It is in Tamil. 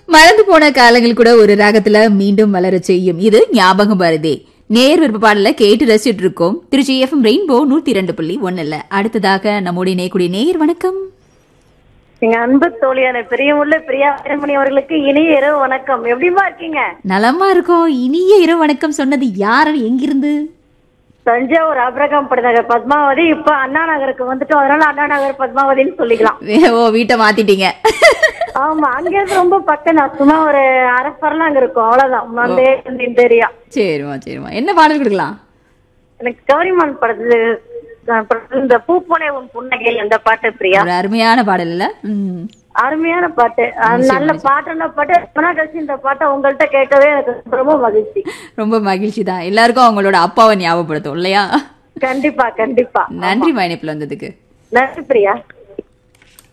மறந்து போன காலங்கள் கூட ஒரு ராகத்துல மீண்டும் வளரச் செய்யும் இது ஞாபகம் வருதே நேர் விருப்ப பாடல கேட்டு ரசிச்சுட்டு இருக்கோம் திருச்சி எஃப்எம் ரெயின்போ நூத்தி இரண்டு புள்ளி ஒண்ணுல அடுத்ததாக நம்முடைய நேயக்கூடிய நேயர் வணக்கம் எங்க அன்பு தோழியான பிரியமுள்ள பிரியா வீரமணி அவர்களுக்கு இனிய இரவு வணக்கம் எப்படிமா இருக்கீங்க நலமா இருக்கோம் இனிய இரவு வணக்கம் சொன்னது யார் எங்கிருந்து தஞ்சாவூர் அபிரகாம் படுநகர் பத்மாவதி இப்ப அண்ணா நகருக்கு வந்துட்டோம் அதனால அண்ணா நகர் பத்மாவதின்னு சொல்லிக்கலாம் ஓ வீட்டை மாத்திட்டீங்க ஆமா அங்க இருந்து ரொம்ப பக்கம் தான் சும்மா ஒரு அரை பரலாங்க இருக்கும் அவ்வளவுதான் அந்த இந்த ஏரியா சரிம்மா சரிம்மா என்ன பாடல் கொடுக்கலாம் எனக்கு கௌரிமான் படத்துல அஹ், படத்துல இந்த பூ போனே உன் புன்னகையில் அந்த பாட்டு பிரியா ஒரு அருமையான பாடல் இல்ல ம். அருமையான பாட்டு அஹ், நல்ல பாட்டுன்னா பாட்டு ரொம்ப நாள் கழிச்சு இந்த பாட்டை உங்கள்கிட்ட கேட்கவே எனக்கு ரொம்ப மகிழ்ச்சி ரொம்ப மகிழ்ச்சி தான் எல்லாருக்கும் அவங்களோட அப்பாவை ஞாபகப்படுத்தும் இல்லையா கண்டிப்பா கண்டிப்பா நன்றி மைனிப்புல வந்ததுக்கு நன்றி பிரியா